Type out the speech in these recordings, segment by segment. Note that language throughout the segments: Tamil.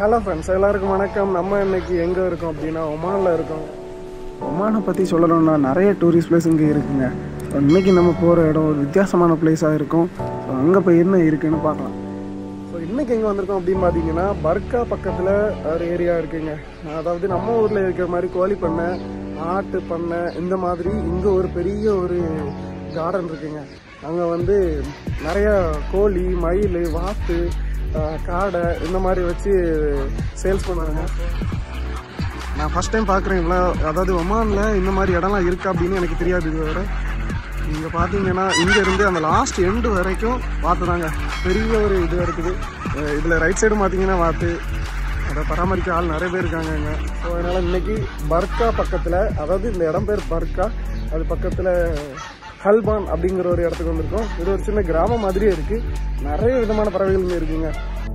ஹலோ ஃப்ரெண்ட்ஸ் எல்லாருக்கும் வணக்கம் நம்ம இன்னைக்கு எங்கே இருக்கோம் அப்படின்னா ஒமானில் இருக்கோம் ஒமானை பற்றி சொல்லணும்னா நிறைய டூரிஸ்ட் பிளேஸ் இங்கே இருக்குங்க ஸோ இன்னைக்கு நம்ம போகிற இடம் ஒரு வித்தியாசமான பிளேஸாக இருக்கும் ஸோ அங்கே போய் என்ன இருக்குன்னு பார்க்கலாம் ஸோ இன்னைக்கு எங்கே வந்திருக்கோம் அப்படின்னு பார்த்தீங்கன்னா பர்கா பக்கத்தில் ஒரு ஏரியா இருக்குங்க அதாவது நம்ம ஊரில் இருக்கிற மாதிரி கோழி பண்ணை ஆட்டு பண்ணை இந்த மாதிரி இங்கே ஒரு பெரிய ஒரு கார்டன் இருக்குங்க அங்கே வந்து நிறைய கோழி மயில் வாத்து ஆஹ், காடை இந்த மாதிரி வச்சு சேல்ஸ் பண்ணுவாங்க நான் ஃபர்ஸ்ட் டைம் பார்க்குறேன் அதாவது ஒமானில் இந்த மாதிரி இடம்லாம் இருக்கா அப்படின்னு எனக்கு தெரியாது இது வேறு இங்கே பார்த்தீங்கன்னா இங்கேருந்து அந்த லாஸ்ட் எண்டு வரைக்கும் வாத்து தாங்க பெரிய ஒரு இது இருக்குது இதில் ரைட் சைடு பார்த்தீங்கன்னா வாத்து அதை பராமரிக்க ஆள் நிறைய பேர் இருக்காங்க இங்கே ஸோ அதனால் இன்னைக்கு பர்கா பக்கத்தில் அதாவது இந்த இடம் பேர் பர்கா அது பக்கத்தில் ஹல்பான் அப்படிங்கிற ஒரு இடத்துக்கு வந்திருக்கோம் இது ஒரு சின்ன கிராமம் மாதிரியே இருக்குது நிறைய விதமான பறவைகள் இங்கே இருக்குங்க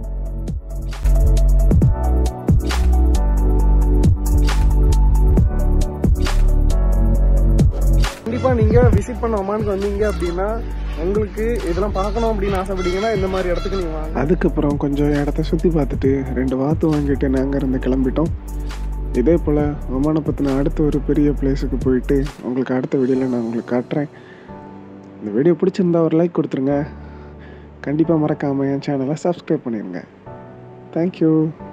கண்டிப்பாக நீங்கள் விசிட் பண்ண ஒமானுக்கு வந்தீங்க அப்படின்னா உங்களுக்கு இதெல்லாம் பார்க்கணும் அப்படின்னு ஆசைப்பட்டீங்கன்னா இந்த மாதிரி இடத்துக்கு நீங்கள் வாங்க அதுக்கப்புறம் கொஞ்சம் இடத்த சுற்றி பார்த்துட்டு ரெண்டு வாத்து வாங்கிட்டு நாங்கள் இருந்து கிளம்பிட்டோம் இதே போல் ஒமானை பற்றின அடுத்த ஒரு பெரிய பிளேஸுக்கு போயிட்டு உங்களுக்கு அடுத்த வீடியோவில் நான் உங்களுக்கு காட்டுறேன் இந்த வீடியோ பிடிச்சிருந்தா ஒரு லைக் கொடுத்துருங்க கண்டிப்பாக மறக்காமல் என் சேனலை சப்ஸ்கிரைப் பண்ணிடுங்க தேங்க்யூ